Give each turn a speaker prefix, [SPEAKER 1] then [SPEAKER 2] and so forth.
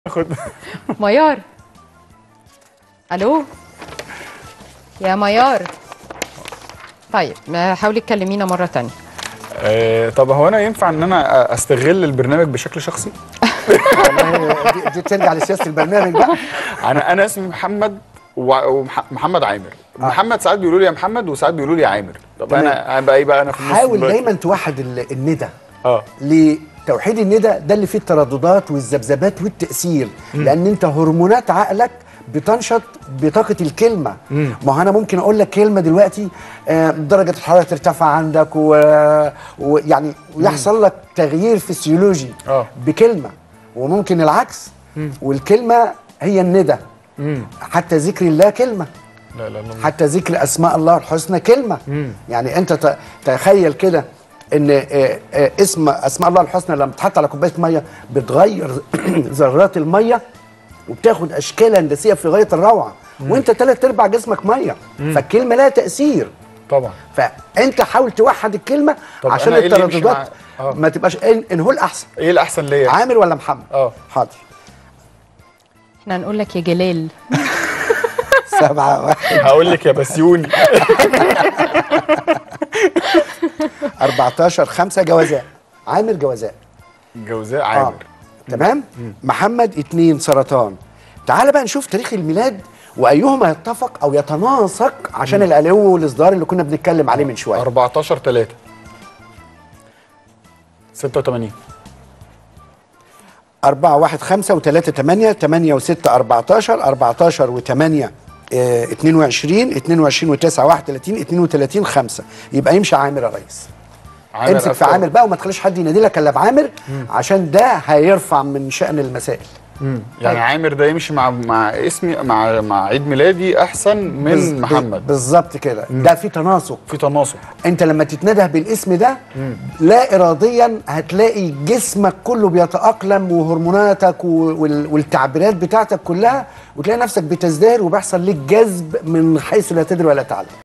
[SPEAKER 1] خد
[SPEAKER 2] ميار الو يا ميار طيب ما حاولي تكلمينا مره تانية
[SPEAKER 1] آه، طب هو انا ينفع ان انا استغل البرنامج بشكل شخصي؟
[SPEAKER 3] والله دي, دي بترجع لسياسه البرنامج بقى
[SPEAKER 1] انا انا اسمي محمد ومحمد عامر محمد ساعات بيقولوا لي يا محمد وساعات بيقولوا لي يا عامر طب
[SPEAKER 3] تمام.
[SPEAKER 1] انا بقى ايه بقى انا في النص
[SPEAKER 3] حاول
[SPEAKER 1] دلوقتي؟
[SPEAKER 3] دايما توحد ال- الندى
[SPEAKER 1] اه
[SPEAKER 3] لتوحيد الندى ده اللي فيه الترددات والذبذبات والتأثير لأن أنت هرمونات عقلك بتنشط بطاقة الكلمة ما هو أنا ممكن أقول لك كلمة دلوقتي آه، درجة الحرارة ترتفع عندك و- ويعني ويحصل لك تغيير فسيولوجي
[SPEAKER 1] آه.
[SPEAKER 3] بكلمة وممكن العكس والكلمة هي الندى حتى ذكر الله كلمة
[SPEAKER 1] لا لا لا
[SPEAKER 3] حتى ذكر اسماء الله الحسنى كلمه يعني انت ت- تخيل كده ان آه، آه، اسم اسماء الله الحسنى لما تتحط على كوبايه ميه بتغير ذرات الميه وبتاخد اشكال هندسيه في غايه الروعه وانت ثلاث ارباع جسمك ميه فالكلمه لها تاثير
[SPEAKER 1] طبعا
[SPEAKER 3] فانت حاول توحد الكلمه
[SPEAKER 1] طب
[SPEAKER 3] عشان
[SPEAKER 1] أنا إيه اللي يمشي
[SPEAKER 3] الترددات
[SPEAKER 1] مع- آه.
[SPEAKER 3] ما تبقاش ان إن هو الاحسن
[SPEAKER 1] ايه الاحسن ليا؟
[SPEAKER 3] عامر ولا محمد
[SPEAKER 1] اه.
[SPEAKER 3] حاضر
[SPEAKER 2] احنا هنقول لك يا جلال
[SPEAKER 3] سبعة واحد
[SPEAKER 1] هقول لك يا بسيوني
[SPEAKER 3] 14 5 جوازاء عامر جوازاء
[SPEAKER 1] جوزاء
[SPEAKER 3] آه.
[SPEAKER 1] عامر
[SPEAKER 3] تمام محمد اتنين سرطان تعال بقى نشوف تاريخ الميلاد وايهما يتفق او يتناسق عشان الالو والاصدار اللي كنا بنتكلم عليه من شويه
[SPEAKER 1] 14 3 86
[SPEAKER 3] 4 1 5 و3 8 8 و6 14 14 و8 22 22 و9 31 32 5 يبقى يمشي عامر يا ريس
[SPEAKER 1] عامر
[SPEAKER 3] امسك في
[SPEAKER 1] أفكار.
[SPEAKER 3] عامر بقى وما تخليش حد ينادي لك الا بعامر عشان ده هيرفع من شأن المسائل
[SPEAKER 1] يعني عامر ده يمشي مع مع اسمي مع مع عيد ميلادي احسن من
[SPEAKER 3] بز-
[SPEAKER 1] محمد
[SPEAKER 3] بالظبط كده ده في تناسق
[SPEAKER 1] في تناسق
[SPEAKER 3] انت لما تتنده بالاسم ده لا اراديا هتلاقي جسمك كله بيتاقلم وهرموناتك و- وال- والتعبيرات بتاعتك كلها وتلاقي نفسك بتزدهر وبيحصل لك جذب من حيث لا تدري ولا تعلم